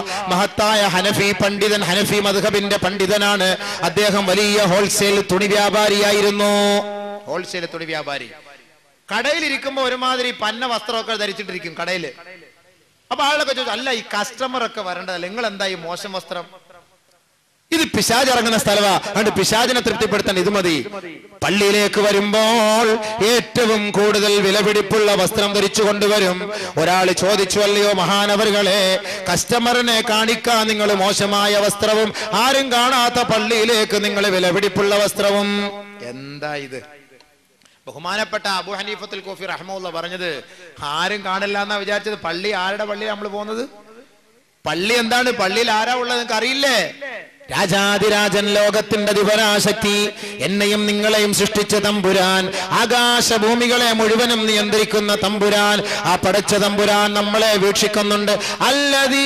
മഹത്തായ ഹനഫി പണ്ഡിതൻ ഹനഫി മദ്ഹബിന്റെ പണ്ഡിതനാണ് അദ്ദേഹം വലിയ ഹോൾസെയിൽ തുണി വ്യാപാരിയായിരുന്നു ഹോൾസെയിൽ തുണി വ്യാപാരി കടയിലിരിക്കുമ്പോ ഒരുമാതിരി പന്ന വസ്ത്രമൊക്കെ ധരിച്ചിട്ടിരിക്കും കടയില് അപ്പൊ ആളൊക്കെ ചോദിച്ചു അല്ല ഈ കസ്റ്റമർ ഒക്കെ വരേണ്ടതല്ല നിങ്ങൾ എന്താ ഈ മോശം വസ്ത്രം ഇത് പിശാജ് ഇറങ്ങുന്ന സ്ഥലമാ അതുകൊണ്ട് പിശാജിനെ തൃപ്തിപ്പെടുത്താൻ ഇത് മതി പള്ളിയിലേക്ക് വരുമ്പോൾ ഏറ്റവും കൂടുതൽ വിലപിടിപ്പുള്ള വസ്ത്രം ധരിച്ചു കൊണ്ടുവരും ഒരാൾ ചോദിച്ചു അല്ലയോ മഹാനവറുകളെ കസ്റ്റമറിനെ കാണിക്കാൻ നിങ്ങൾ മോശമായ വസ്ത്രവും ആരും കാണാത്ത പള്ളിയിലേക്ക് നിങ്ങൾ വിലപിടിപ്പുള്ള വസ്ത്രവും എന്താ ഇത് ബഹുമാനപ്പെട്ട അബു ഹനീഫത്തുൽ കോഫി റഹ്മുള്ള പറഞ്ഞത് ആരും കാണില്ല എന്നാ വിചാരിച്ചത് പള്ളി ആരുടെ പള്ളി നമ്മൾ പോകുന്നത് പള്ളി എന്താണ് പള്ളിയിൽ ആരാ ഉള്ളത് നിങ്ങൾക്ക് അറിയില്ലേ രാജാതിരാജൻ ലോകത്തിന്റെ ദിവരാശക്തി എന്നെയും നിങ്ങളെയും സൃഷ്ടിച്ച തമ്പുരാൻ ആകാശഭൂമികളെ മുഴുവനും നിയന്ത്രിക്കുന്ന തമ്പുരാൻ ആ പടച്ച തമ്പുരാൻ നമ്മളെ വീക്ഷിക്കുന്നുണ്ട് അല്ലതീ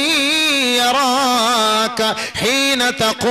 യറാക ഹീന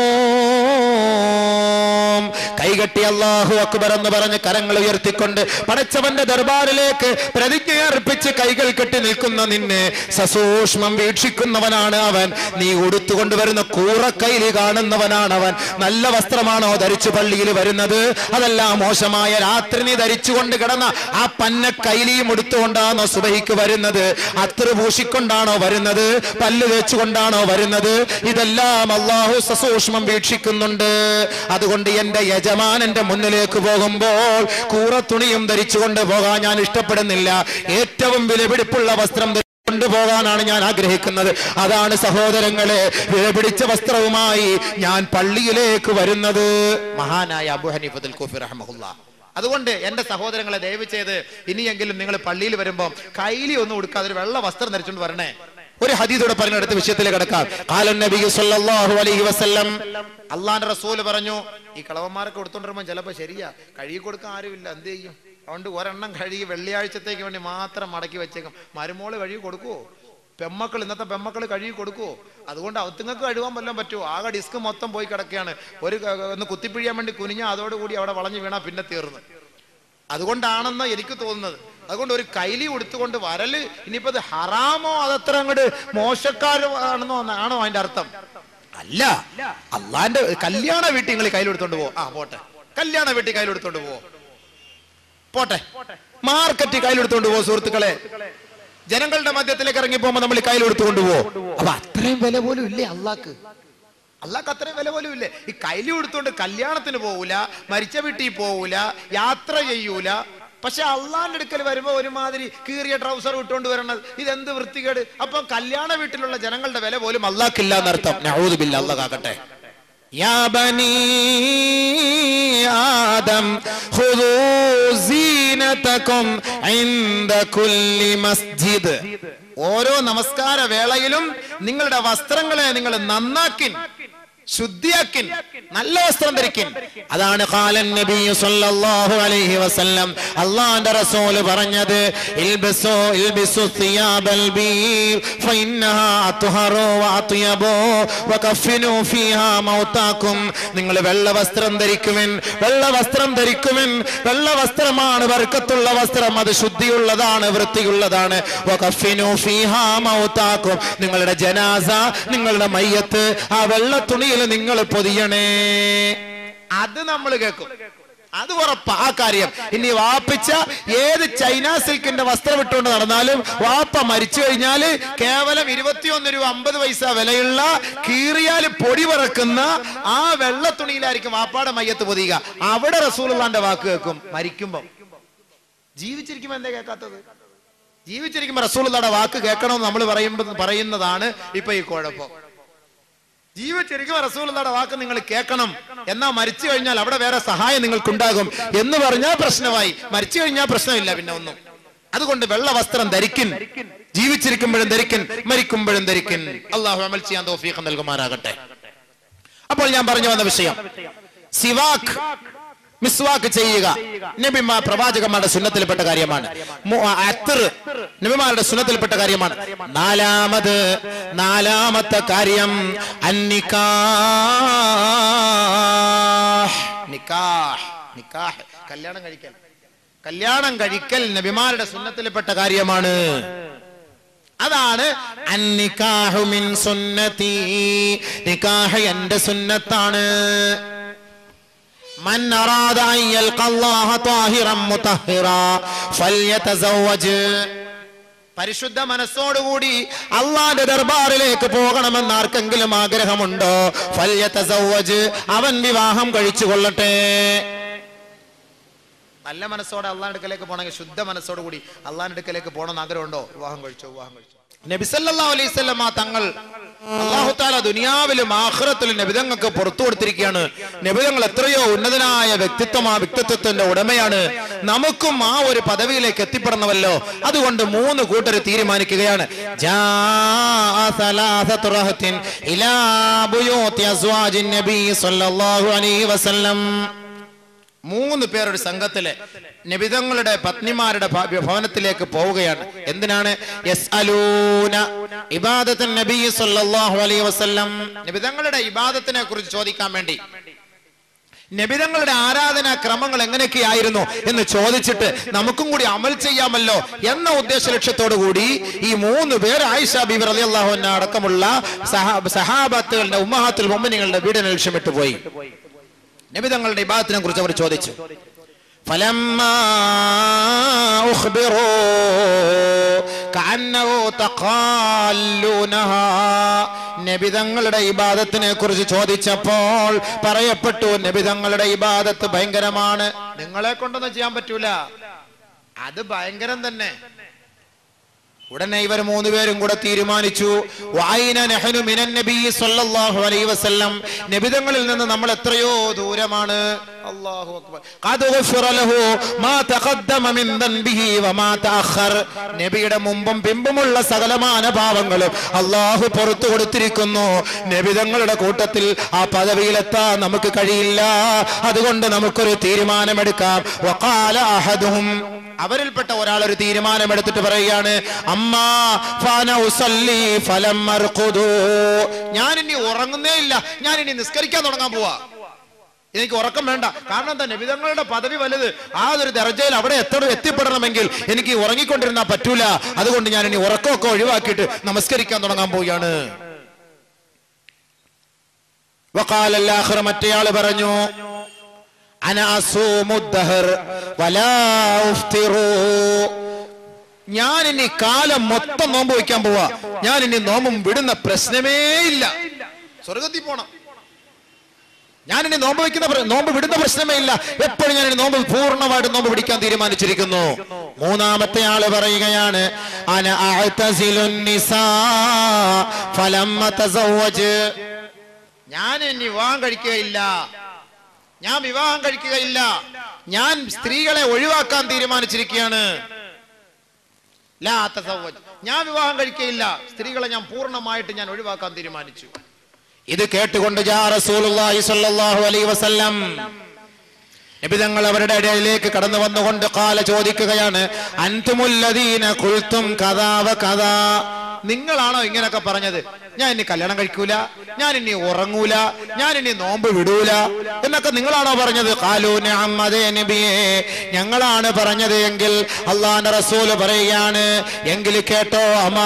തഖൂം കൈകട്ടി അല്ലാഹു അക്ബർ എന്ന് പറഞ്ഞ് കരങ്ങൾ ഉയർത്തിക്കൊണ്ട് പടച്ചവന്റെ ദർബാറിലേക്ക് പ്രതിജ്ഞ അർപ്പിച്ച് കൈകൾ കെട്ടി നിൽക്കുന്ന നിന്നെ സസൂക്ഷ്മം വീക്ഷിക്കുന്നവനാണ് അവൻ നീ ഉടുത്തുകൊണ്ടുവരുന്ന കൂറക്കൈലി കാണുന്നവനാണ് അവൻ നല്ല വസ്ത്രമാണോ ധരിച്ചു പള്ളിയിൽ വരുന്നത് അതല്ല മോശമായ രാത്രി നീ ധരിച്ചുകൊണ്ട് കിടന്ന ആ പന്ന കൈലിയും ഉടുത്തുകൊണ്ടാണോ സുബഹിക്ക് വരുന്നത് അത്ര പൂശിക്കൊണ്ടാണോ വരുന്നത് പല്ല് തേച്ചുകൊണ്ടാണോ വരുന്നത് ഇതെല്ലാം അള്ളാഹു സസൂക്ഷ്മം വീക്ഷിക്കുന്നുണ്ട് അതുകൊണ്ട് എന്റെ യജമാനന്റെ മുന്നിലേക്ക് പോകുമ്പോൾ കൂറത്തുണിയും ധരിച്ചുകൊണ്ട് പോകാൻ ഞാൻ ഇഷ്ടപ്പെടുന്നില്ല ഏറ്റവും വിലപിടിപ്പുള്ള വസ്ത്രം ധരി- കൊണ്ടുപോകാനാണ് ഞാൻ ആഗ്രഹിക്കുന്നത് അതാണ് സഹോദരങ്ങളെ വിലപിടിച്ച വസ്ത്രവുമായി ഞാൻ പള്ളിയിലേക്ക് വരുന്നത് മഹാനായ അബു ഹനീഫത്തുൽ കുഫി റഹ്മഹുല്ല അതുകൊണ്ട് എന്റെ സഹോദരങ്ങളെ ദയവ് ചെയ്ത് ഇനിയെങ്കിലും നിങ്ങൾ പള്ളിയിൽ വരുമ്പോൾ കൈലി ഒന്നും കൊടുക്കാതെ ഒരു വെള്ള വസ്ത്രം ധരിച്ചുകൊണ്ട് വരണേ ഒരു ഹദീദോടെ പറഞ്ഞെടുത്ത വിഷയത്തിലേക്ക് കിടക്കാം കാലൻ നബി സല്ലല്ലാഹു അലൈഹി വസല്ലം അള്ളാന്റെ റസൂല് പറഞ്ഞു ഈ കളവന്മാരൊക്കെ കൊടുത്തോണ്ടിരുമ്പോ ചിലപ്പോ ശരിയാ കഴുകി കൊടുക്കാൻ ആരുമില്ല എന്ത് ചെയ്യും അതുകൊണ്ട് ഒരെണ്ണം കഴുകി വെള്ളിയാഴ്ചത്തേക്ക് വേണ്ടി മാത്രം മടക്കി വെച്ചേക്കും മരുമോള് കഴുകി കൊടുക്കുവോ പെമ്മക്കൾ ഇന്നത്തെ പെമ്മക്കൾ കഴുകി കൊടുക്കുവോ അതുകൊണ്ട് അവത്തുങ്ങൾക്ക് കഴുകാൻ വല്ലതും പറ്റുമോ ആകെ ഡിസ്ക് മൊത്തം പോയി കിടക്കുകയാണ് ഒരു ക- ഒന്ന് കുത്തിപ്പിഴിയാൻ വേണ്ടി കുനിഞ്ഞാൽ അതോടുകൂടി അവിടെ വളഞ്ഞു വീണാ പിന്നെ തീർന്നു അതുകൊണ്ടാണെന്ന് എനിക്ക് തോന്നുന്നത് അതുകൊണ്ട് ഒരു കൈലി ഉടുത്തുകൊണ്ട് വരല് ഇനിയിപ്പോ ഇത് ഹറാമോ അതത്ര അങ്ങോട്ട് മോശക്കാരോ ആണെന്നോ ആണോ അതിന്റെ അർത്ഥം അല്ല അള്ളാന്റെ കല്യാണ വീട്ടിൽ നിങ്ങൾ കയ്യിലെടുത്തോണ്ട് പോ ആ പോട്ടെ കല്യാണ വീട്ടിൽ കയ്യിലെടുത്തോണ്ട് പോ പോട്ടെ മാർക്കറ്റ് കയ്യിലെടുത്തോണ്ട് പോ സുഹൃത്തുക്കളെ ജനങ്ങളുടെ മധ്യത്തിലേക്ക് ഇറങ്ങി പോകുമ്പോ നമ്മൾ കയ്യിലെടുത്തുകൊണ്ട് പോ അപ്പൊ അത്രയും വില പോലും ഇല്ലേ അള്ളാക്ക് അള്ളാഹ് അത്രയും വില പോലും ഇല്ലേ ഈ കൈലി കൊടുത്തോണ്ട് കല്യാണത്തിന് പോവൂല മരിച്ച വീട്ടിൽ പോവൂല യാത്ര ചെയ്യൂല പക്ഷെ അള്ളാന്റെ അടുക്കൽ വരുമ്പോ ഒരുമാതിരി കീറിയ ട്രൗസർ ഇട്ടുകൊണ്ട് വരണത് ഇതെന്ത് വൃത്തികേട് അപ്പൊ കല്യാണ വീട്ടിലുള്ള ജനങ്ങളുടെ വില പോലും അള്ളാഹ്ക്കില്ല എന്നർത്ഥം നഊദുബില്ല അള്ളാഹ് കാക്കട്ടെ യാ ബനീ ആദം ഖുദൂ സീനതകും ഇൻദ കുല്ലി മസ്ജിദ് ഓരോ നമസ്കാര വേളയിലും നിങ്ങളുടെ വസ്ത്രങ്ങളെ നിങ്ങൾ നന്നാക്കിൻ ശുദ്ധിയാക്കിൻ നല്ല വസ്ത്രം ധരിക്കിൻ അതാണ് ഖാലൻ നബി സല്ലല്ലാഹു അലൈഹി വസല്ലം അള്ളാഹുവിന്റെ റസൂല് പറഞ്ഞത് ഇൽബിസു ഇൽബിസു സിയാബൽ ബീർ ഫഇന്നഹാ അത്ഹറു വഅത്യബു വകഫിനു ഫീഹാ മൗതാക്കും നിങ്ങൾ വെള്ള വസ്ത്രം ധരിക്കുവിൻ വെള്ള വസ്ത്രം ധരിക്കുവിൻ വെള്ള വസ്ത്രമാണ് വർക്കത്തുള്ള വസ്ത്രം അത് ശുദ്ധിയുള്ളതാണ് വൃത്തിയുള്ളതാണ് വകഫിനു ഫീഹാ മൗതാക്കും നിങ്ങളുടെ ജനാസ നിങ്ങളുടെ മയ്യത്ത് ആ വെള്ള തുണിയിൽ നിങ്ങൾ പൊതിയണേ അത് നമ്മൾ കേൾക്കും അത് ഉറപ്പാ ആ കാര്യം ഇനി വാപ്പിച്ച ഏത് ചൈന സിൽക്കിന്റെ വസ്ത്രം ഇട്ടുകൊണ്ട് നടന്നാലും വാപ്പ മരിച്ചു കഴിഞ്ഞാല് കേവലം ഇരുപത്തിയൊന്ന് രൂപ അമ്പത് പൈസ വിലയുള്ള കീറിയാൽ പൊടി പറക്കുന്ന ആ വെള്ള തുണിയിലായിരിക്കും വാപ്പാടെ മയ്യത്ത് പൊതിയുക അവിടെ റസൂലുള്ളാന്റെ വാക്ക് കേൾക്കും മരിക്കുമ്പം ജീവിച്ചിരിക്കുമ്പോ എന്താ കേൾക്കാത്തത് ജീവിച്ചിരിക്കുമ്പോ റസൂലുള്ളാന്റെ വാക്ക് കേൾക്കണമെന്ന് നമ്മൾ പറയുമ്പോൾ പറയുന്നതാണ് ഇപ്പൊ ഈ കുഴപ്പം ജീവിച്ചിരിക്കുമ്പോൾ റസൂലുള്ളാന്റെ വാക്ക് നിങ്ങൾ കേൾക്കണം എന്നാ മരിച്ചു കഴിഞ്ഞാൽ അവിടെ വേറെ സഹായം നിങ്ങൾക്കുണ്ടാകും എന്ന് പറഞ്ഞാൽ പ്രശ്നമായി മരിച്ചു കഴിഞ്ഞാൽ പ്രശ്നമില്ല പിന്നെ ഒന്നും അതുകൊണ്ട് വെള്ള വസ്ത്രം ധരിക്കിൻ ജീവിച്ചിരിക്കുമ്പോഴും ധരിക്കിൻ മരിക്കുമ്പോഴും ധരിക്കിൻ അള്ളാഹു അമൽ ചെയ്യാൻ തോഫീഖ് നൽകുമാറാകട്ടെ അപ്പോൾ ഞാൻ പറഞ്ഞു വന്ന വിഷയം സിവാഖ് മിസ്വാക്ക് ചെയ്യുക നബിമാ പ്രവാചകന്മാരുടെ സുന്നത്തിൽപ്പെട്ട കാര്യമാണ് മു- അത്തർ നബിമാരുടെ സുന്നത്തിൽപ്പെട്ട കാര്യമാണ് നാലാമത് നാലാമത്തെ കാര്യം അന്നിക്കാഹ് നിക്കാഹ് നിക്കാഹ് കല്യാണം കഴിക്കൽ കല്യാണം കഴിക്കൽ നബിമാരുടെ സുന്നത്തിൽപ്പെട്ട കാര്യമാണ് അതാണ് അന്നിക്കാഹു മിൻ സുന്നതി നിക്കാഹ് എന്റെ സുന്നത്താണ് من أراد أن يلقى الله طاهرا مطهرا فليتزوج പരിശുദ്ധ മനസ്സോടുകൂടി അള്ളാന്റെ ദർബാറിലേക്ക് പോകണമെന്ന് ആർക്കെങ്കിലും ആഗ്രഹമുണ്ടോ ഫല്യതസവ്വജ് അവൻ വിവാഹം കഴിച്ചു കൊള്ളട്ടെ നല്ല മനസ്സോടെ അള്ളാന്റെ അടുക്കലേക്ക് പോകണമെങ്കിൽ ശുദ്ധ മനസ്സോടുകൂടി അള്ളാന്റെ അടുക്കലേക്ക് പോകണമെന്ന് ആഗ്രഹമുണ്ടോ വിവാഹം കഴിച്ചോ വിവാഹം കഴിച്ചോ നബിസല്ലാ അലൈഹി സ്വലമ തങ്ങൾ അള്ളാഹു താല ദുനിയാവിലും ആഖിറത്തിലും നബിതങ്ങൾക്ക് പുറത്തു കൊടുത്തിരിക്കുകയാണ് നബിതങ്ങൾ എത്രയോ ഉന്നതനായ വ്യക്തിത്വം ആ വ്യക്തിത്വത്തിന്റെ ഉടമയാണ് നമുക്കും ആ ഒരു പദവിയിലേക്ക് എത്തിപ്പെടണമല്ലോ അതുകൊണ്ട് മൂന്ന് കൂട്ടർ തീരുമാനിക്കുകയാണ് ജാഅ സലാസത്തു റഹത്തിൻ ഇലാ ബുയൂത്തി അസ്വാജിൻ നബി സ്വല്ലല്ലാഹു അലൈഹി വസല്ലം മൂന്ന് പേർ ഒരു സംഘത്തില് നിബിതങ്ങളുടെ പത്നിമാരുടെ ഭ- ഭവനത്തിലേക്ക് പോവുകയാണ് എന്തിനാണ് യസ്അലൂന ഇബാദത്തുൻ നബി സല്ലല്ലാഹു അലൈഹി വസല്ലം നിബിതങ്ങളുടെ ഇബാദത്തിനെ കുറിച്ച് ചോദിക്കാൻ വേണ്ടി നബിതങ്ങളുടെ ആരാധനാ ക്രമങ്ങൾ എങ്ങനെയൊക്കെയായിരുന്നു എന്ന് ചോദിച്ചിട്ട് നമുക്കും കൂടി അമൽ ചെയ്യാമല്ലോ എന്ന ഉദ്ദേശ ലക്ഷ്യത്തോടു കൂടി ഈ മൂന്ന് പേർ ആയിഷ ബിബി റളിയല്ലാഹു അൻഹ അടക്കമുള്ള സഹാ- സഹാബത്തുകളുടെ ഉമ്മഹാത്തുൽ മുഅ്മിനീങ്ങളുടെ വീടിനെ ലക്ഷ്യമിട്ട് പോയി നബിതങ്ങളുടെ ഇബാദത്തിനെ കുറിച്ച് അവർ ചോദിച്ചു فلما أخبروا كأنه تقالونها നബിതങ്ങളുടെ ഇബാദത്തിനെ കുറിച്ച് ചോദിച്ചപ്പോൾ പറയപ്പെട്ടു നബിതങ്ങളുടെ ഇബാദത്ത് ഭയങ്കരമാണ് നിങ്ങളെ കൊണ്ടൊന്നും ചെയ്യാൻ പറ്റൂല അത് ഭയങ്കരം തന്നെ ഉടനെ ഇവർ മൂന്നുപേരും കൂടെ തീരുമാനിച്ചു വായിന നഹനു മിനൻ നബി സല്ലല്ലാഹു അലൈഹി വസല്ലം നബിതങ്ങളിൽ നിന്ന് നമ്മൾ എത്രയോ ദൂരമാണ് അല്ലാഹു അക്ബർ ഖദ് ഗുഫിറ ലഹു മാ തഖദ്ദമ മിൻ ദൻബിഹി വമാ തഅഖർ നബിയുടെ മുമ്പും പിമ്പുമുള്ള സകലമാന പാവങ്ങളും അല്ലാഹു പുറത്തു കൊടുത്തിരിക്കുന്നു നബിതങ്ങളുടെ കൂട്ടത്തിൽ ആ പദവിയിലെത്താൻ നമുക്ക് കഴിയില്ല അതുകൊണ്ട് നമുക്കൊരു തീരുമാനമെടുക്കാം വഖാല അഹദുഹും അവരിൽപ്പെട്ട ഒരാൾ ഒരു തീരുമാനമെടുത്തിട്ട് പറയുകയാണ് അമ്മാ ഫാന ഉസല്ലി ഫലം മർഖുദു ഞാൻ ഇനി ഉറങ്ങുന്നേ ഇല്ല ഞാൻ ഇനി നിസ്കരിക്കാൻ തുടങ്ങാൻ പോവാ എനിക്ക് ഉറക്കം വേണ്ട കാരണം എന്താ നബിതങ്ങളുടെ പദവി വലുത് ആ ഒരു ദർജയിൽ അവിടെ എത്തണം എത്തിപ്പെടണമെങ്കിൽ എനിക്ക് ഈ ഉറങ്ങിക്കൊണ്ടിരുന്നാ പറ്റൂല അതുകൊണ്ട് ഞാൻ ഇനി ഉറക്കമൊക്കെ ഒഴിവാക്കിയിട്ട് നമസ്കരിക്കാൻ തുടങ്ങാൻ പോവുകയാണ് വക്കാലല്ലാഹർ മറ്റേയാള് പറഞ്ഞു അന അസൂമു ദഹർ വലാ ഉഫ്തിറു. ഞാൻ ഇനി കാലം മൊത്തം നോമ്പ് വയ്ക്കാൻ പോവാ ഞാൻ ഇനി നോമ്പും വിടുന്ന പ്രശ്നമേ ഇല്ല സ്വർഗത്തിൽ പോണം ഞാൻ ഇനി നോമ്പ് വയ്ക്കുന്ന പ്ര- നോമ്പ് വിടുന്ന പ്രശ്നമേ ഇല്ല എപ്പോഴും ഞാൻ ഇനി നോമ്പ് പൂർണ്ണമായിട്ട് നോമ്പ് പിടിക്കാൻ തീരുമാനിച്ചിരിക്കുന്നു മൂന്നാമത്തെ ആള് പറയുകയാണ് അന അഅ്തസിലുൻ നിസാ ഫലമ്മ തസവ്വജ് ഞാൻ ഇനി വിവാഹം കഴിക്കുകയില്ല ഞാൻ വിവാഹം കഴിക്കുകയില്ല ഞാൻ സ്ത്രീകളെ ഒഴിവാക്കാൻ തീരുമാനിച്ചിരിക്കുകയാണ് ലാ തസവ്വജ്. ഞാൻ വിവാഹം കഴിക്കുകയില്ല സ്ത്രീകളെ ഞാൻ പൂർണ്ണമായിട്ട് ഞാൻ ഒഴിവാക്കാൻ തീരുമാനിച്ചു ഇത് കേട്ടുകൊണ്ട് ജാ റസൂലുള്ളാഹി സ്വല്ലല്ലാഹു അലൈഹി വസല്ലം നബിതങ്ങൾ അവരുടെ ഇടയിലേക്ക് കടന്നു വന്നുകൊണ്ട് കാല ചോദിക്കുകയാണ് അൻതുമുല്ലദീന ഖുൽതും കഥാ വ കഥാ നിങ്ങളാണോ ഇങ്ങനെയൊക്കെ പറഞ്ഞത് ഞാൻ ഇനി കല്യാണം കഴിക്കൂല ഞാൻ ഇനി ഉറങ്ങൂല ഞാൻ ഇനി നോമ്പ് വിടൂല എന്നൊക്കെ നിങ്ങളാണോ പറഞ്ഞത് കാലു നഅം അതേ നബിയേ ഞങ്ങളാണ് പറഞ്ഞത് എങ്കിൽ അള്ളാന്റെ റസൂല് പറയുകയാണ് എങ്കിൽ കേട്ടോ അമാ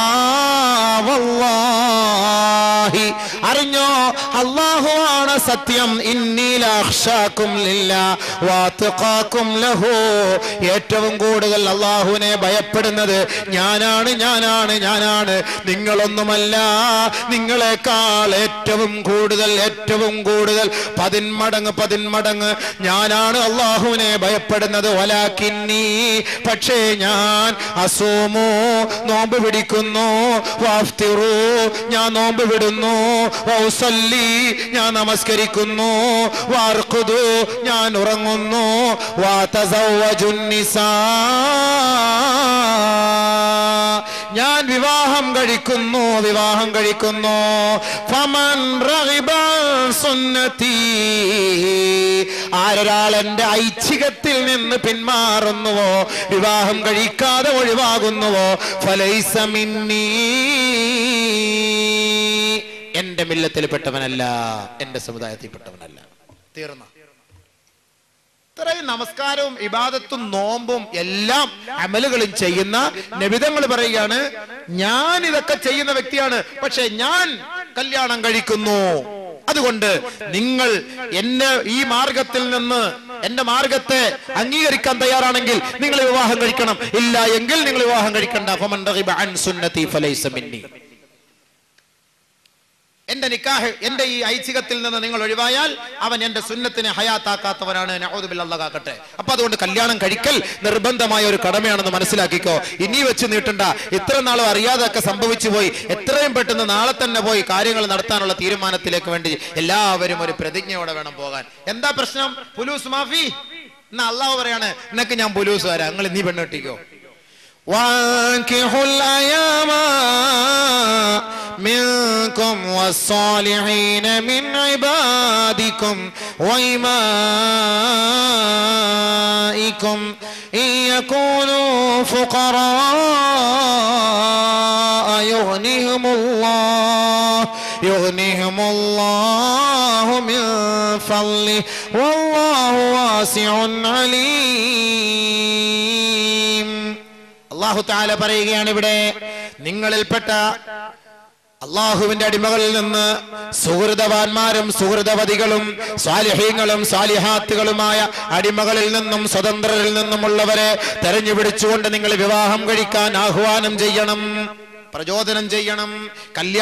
വല്ലാഹി അറിഞ്ഞോ അള്ളാഹു ആണ് സത്യം ഇന്നീലാക്ഷാക്കും ലില്ല വാത്തുക്കാക്കും ലഹു ഏറ്റവും കൂടുതൽ അള്ളാഹുവിനെ ഭയപ്പെടുന്നത് ഞാനാണ് ഞാനാണ് ഞാനാണ് നിങ്ങളൊന്നുമല്ല നിങ്ങളെക്കാൾ ഏറ്റവും കൂടുതൽ ഏറ്റവും കൂടുതൽ പതിന്മടങ്ങ് പതിന്മടങ്ങ് ഞാനാണ് അള്ളാഹുവിനെ ഭയപ്പെടുന്നത് വലാക്കിന്നീ പക്ഷേ ഞാൻ അസൂമു നോമ്പ് പിടിക്കുന്നു വാഫ്തിറു ഞാൻ നോമ്പ് വിടുന്നു വൗസല്ലി ഞാൻ നമസ്കരിക്കുന്നു വാർക്കുതു ഞാൻ ഉറങ്ങുന്നു വാതസവ്വജുൻ നിസാ ഞാൻ വിവാഹം കഴിക്കുന്നു വിവാഹം കഴിക്കുന്നു ഫമൻ റഗിബ അൻ സുന്നതി ആരൊരാൾ എന്റെ ഐച്ഛികത്തിൽ നിന്ന് പിന്മാറുന്നുവോ വിവാഹം കഴിക്കാതെ ഒഴിവാകുന്നുവോ ഫലൈസ മിന്നീ എന്റെ മില്ലത്തിൽപ്പെട്ടവനല്ല എന്റെ സമുദായത്തിൽപ്പെട്ടവനല്ല തീർന്ന ഇത്രയും നമസ്കാരവും ഇബാദത്തും നോമ്പും എല്ലാം അമലുകളും ചെയ്യുന്ന നബിതങ്ങൾ പറയുകയാണ് ഞാൻ ഇതൊക്കെ ചെയ്യുന്ന വ്യക്തിയാണ് പക്ഷെ ഞാൻ കല്യാണം കഴിക്കുന്നു അതുകൊണ്ട് നിങ്ങൾ എന്നെ ഈ മാർഗത്തിൽ നിന്ന് എന്റെ മാർഗത്തെ അംഗീകരിക്കാൻ തയ്യാറാണെങ്കിൽ നിങ്ങൾ വിവാഹം കഴിക്കണം ഇല്ല എങ്കിൽ നിങ്ങൾ വിവാഹം കഴിക്കണ്ട ഫമൻ റഗിബ അൻ സുന്നതി ഫലൈസ മിന്നി എന്റെ നിക്കാഹ് എന്റെ ഈ ഐച്ഛികത്തിൽ നിന്ന് നിങ്ങൾ ഒഴിവായാൽ അവൻ എന്റെ സുന്നത്തിനെ ഹയാത്താക്കാത്തവനാണ് നഹൂദുബില്ലാകട്ടെ അപ്പൊ അതുകൊണ്ട് കല്യാണം കഴിക്കൽ നിർബന്ധമായ ഒരു കടമയാണെന്ന് മനസ്സിലാക്കിക്കോ ഇനി വെച്ച് നീട്ടണ്ട ഇത്ര നാളും അറിയാതൊക്കെ സംഭവിച്ചു പോയി എത്രയും പെട്ടെന്ന് നാളെ തന്നെ പോയി കാര്യങ്ങൾ നടത്താനുള്ള തീരുമാനത്തിലേക്ക് വേണ്ടി എല്ലാവരും ഒരു പ്രതിജ്ഞയോടെ വേണം പോകാൻ എന്താ പ്രശ്നം പുലൂസ് മാഫി എന്നാ അള്ളാഹു പറയാണ് നിനക്ക് ഞാൻ പുലൂസ് വരാം നിങ്ങൾ നീ പെണ്ണെട്ടിക്കോ وانكحوا الأيام منكم والصالحين من عبادكم وإمائكم إن يكونوا فقراء يغنيهم الله يغنيهم الله من فضله والله واسع عليم അള്ളാഹു താല പറയുകയാണ് ഇവിടെ നിങ്ങളിൽപ്പെട്ട അള്ളാഹുവിന്റെ അടിമകളിൽ നിന്ന് സുഹൃതവാന്മാരും സുഹൃതവതികളും സ്വാലിഹീങ്ങളും സ്വാലിഹാത്തുകളുമായ അടിമകളിൽ നിന്നും സ്വതന്ത്രരിൽ നിന്നുമുള്ളവരെ തെരഞ്ഞുപിടിച്ചുകൊണ്ട് നിങ്ങൾ വിവാഹം കഴിക്കാൻ ആഹ്വാനം ചെയ്യണം പ്രചോദനം ചെയ്യണം കല്യാണം